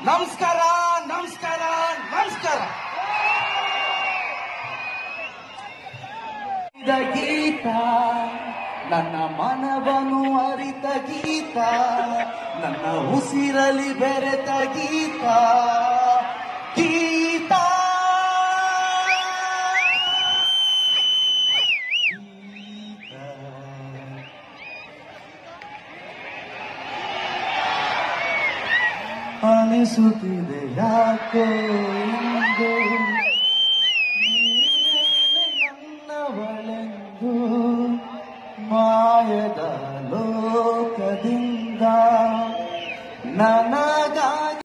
ನಮಸ್ಕಾರ ನಮಸ್ಕಾರ ನಮಸ್ಕಾರ ಇದ ಗೀತ ನನ್ನ ಮನವನು ಅರಿತ ಗೀತ ನನ್ನ ಉಸಿರಲಿ ಬೆರೆತ ಗೀತ ಗೀತ ಗೀತ ಅನಿಸುತ್ತಿದೆ ಯಾಕೋ